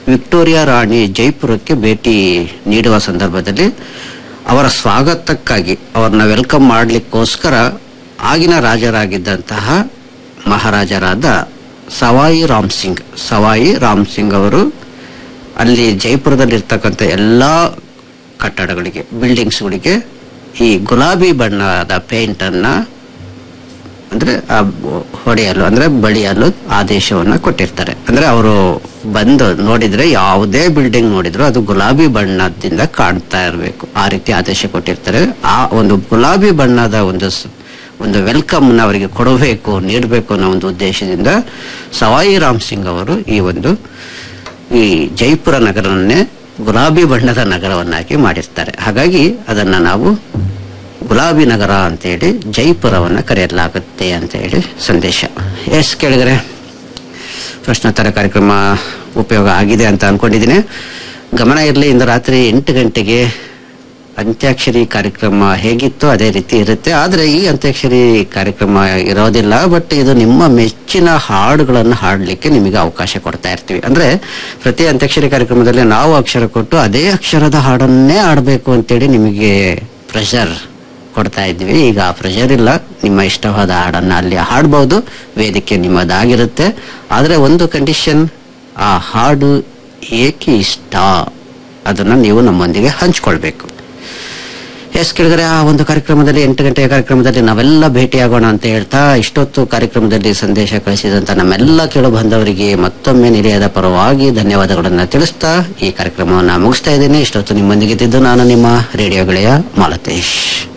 Victoria ರಾಣಿ ಜೈಪುರಕ್ಕೆ ಭೇಟಿ ನೀಡುವ ಸಂದರ್ಭದಲ್ಲಿ ಅವರ ಸ್ವಾಗತಕ್ಕಾಗಿ ಅವ್ರನ್ನ ವೆಲ್ಕಮ್ ಮಾಡಲಿಕ್ಕೋಸ್ಕರ ಆಗಿನ ರಾಜರಾಗಿದ್ದಂತಹ ಮಹಾರಾಜರಾದ ಸವಾಯಿ ರಾಮ್ ಸಿಂಗ್ ಸವಾಯಿ ರಾಮ್ ಸಿಂಗ್ ಅವರು ಅಲ್ಲಿ ಜೈಪುರದಲ್ಲಿರ್ತಕ್ಕಂಥ ಎಲ್ಲ ಕಟ್ಟಡಗಳಿಗೆ ಬಿಲ್ಡಿಂಗ್ಸ್ಗಳಿಗೆ ಈ ಗುಲಾಬಿ ಬಣ್ಣದ ಪೇಂಟನ್ನು ಅಂದ್ರೆ ಆ ಬ- ಹೊಡೆಯಲು ಅಂದ್ರೆ ಬಳಿಯಲು ಆದೇಶವನ್ನ ಕೊಟ್ಟಿರ್ತಾರೆ ಅಂದ್ರೆ ಅವರು ಬಂದು ನೋಡಿದ್ರೆ ಯಾವುದೇ ಬಿಲ್ಡಿಂಗ್ ನೋಡಿದ್ರು ಅದು ಗುಲಾಬಿ ಬಣ್ಣದಿಂದ ಕಾಣ್ತಾ ಇರಬೇಕು ಆ ರೀತಿ ಆದೇಶ ಕೊಟ್ಟಿರ್ತಾರೆ ಆ ಒಂದು ಗುಲಾಬಿ ಬಣ್ಣದ ಒಂದು ಸ- ಒಂದು ವೆಲ್ಕಮ್ ಅವರಿಗೆ ಕೊಡಬೇಕು ನೀಡಬೇಕು ಅನ್ನೋ ಒಂದು ಉದ್ದೇಶದಿಂದ ಸವಾಯಿ ರಾಮ್ ಸಿಂಗ್ ಅವರು ಈ ಒಂದು ಈ ಜೈಪುರ ನಗರವನ್ನೇ ಗುಲಾಬಿ ಬಣ್ಣದ ನಗರವನ್ನಾಗಿ ಮಾಡಿರ್ತಾರೆ ಹಾಗಾಗಿ ಅದನ್ನ ನಾವು ಗುಲಾಬಿ ನಗರ ಅಂತೇಳಿ ಜೈಪುರವನ್ನು ಕರೆಯಲಾಗುತ್ತೆ ಅಂತ ಹೇಳಿ ಸಂದೇಶ ಎಸ್ ಕೇಳಿದರೆ ಪ್ರಶ್ನೋತ್ತರ ಕಾರ್ಯಕ್ರಮ ಉಪಯೋಗ ಆಗಿದೆ ಅಂತ ಅನ್ಕೊಂಡಿದ್ದೀನಿ ಗಮನ ಇರಲಿ ಇಂದು ರಾತ್ರಿ ಎಂಟು ಗಂಟೆಗೆ ಅಂತ್ಯಾಕ್ಷರಿ ಕಾರ್ಯಕ್ರಮ ಹೇಗಿತ್ತು ಅದೇ ರೀತಿ ಇರುತ್ತೆ ಆದರೆ ಈ ಅಂತ್ಯಾಕ್ಷರಿ ಕಾರ್ಯಕ್ರಮ ಇರೋದಿಲ್ಲ ಬಟ್ ಇದು ನಿಮ್ಮ ಮೆಚ್ಚಿನ ಹಾಡುಗಳನ್ನು ಹಾಡಲಿಕ್ಕೆ ನಿಮಗೆ ಅವಕಾಶ ಕೊಡ್ತಾ ಇರ್ತೀವಿ ಅಂದ್ರೆ ಪ್ರತಿ ಅಂತ್ಯಾಕ್ಷರಿ ಕಾರ್ಯಕ್ರಮದಲ್ಲಿ ನಾವು ಅಕ್ಷರ ಕೊಟ್ಟು ಅದೇ ಅಕ್ಷರದ ಹಾಡನ್ನೇ ಆಡಬೇಕು ಅಂತೇಳಿ ನಿಮಗೆ ಪ್ರೆಷರ್ ಕೊಡ್ತಾ ಇದ್ವಿ ಈಗ ಆ ಪ್ರೆಷರ್ ಇಲ್ಲ ನಿಮ್ಮ ಇಷ್ಟವಾದ ಹಾಡನ್ನ ಅಲ್ಲಿ ಹಾಡ್ಬೋದು ವೇದಿಕೆ ನಿಮ್ಮದಾಗಿರುತ್ತೆ ಆದರೆ ಒಂದು ಕಂಡೀಷನ್ ಆ ಹಾಡು ಏಕೆ ಇಷ್ಟ ಅದನ್ನ ನೀವು ನಮ್ಮೊಂದಿಗೆ ಹಂಚ್ಕೊಳ್ಬೇಕು ಎಸ್ ಕೇಳಿದರೆ ಆ ಒಂದು ಕಾರ್ಯಕ್ರಮದಲ್ಲಿ ಎಂಟು ಗಂಟೆಯ ಕಾರ್ಯಕ್ರಮದಲ್ಲಿ ನಾವೆಲ್ಲ ಭೇಟಿಯಾಗೋಣ ಅಂತ ಹೇಳ್ತಾ ಇಷ್ಟೊತ್ತು ಕಾರ್ಯಕ್ರಮದಲ್ಲಿ ಸಂದೇಶ ಕಳಿಸಿದಂತ ನಮ್ಮೆಲ್ಲ ಕೇಳು ಬಂದವರಿಗೆ ಮತ್ತೊಮ್ಮೆ ನಿಲಯದ ಪರವಾಗಿ ಧನ್ಯವಾದಗಳನ್ನು ತಿಳಿಸ್ತಾ ಈ ಕಾರ್ಯಕ್ರಮವನ್ನು ಮುಗಿಸ್ತಾ ಇದ್ದೀನಿ ಇಷ್ಟೊತ್ತು ನಿಮ್ಮೊಂದಿಗೆ ಇದ್ದಿದ್ದು ನಾನು ನಿಮ್ಮ ರೇಡಿಯೋ ಗೆಳೆಯ ಮಾಲತೇಶ್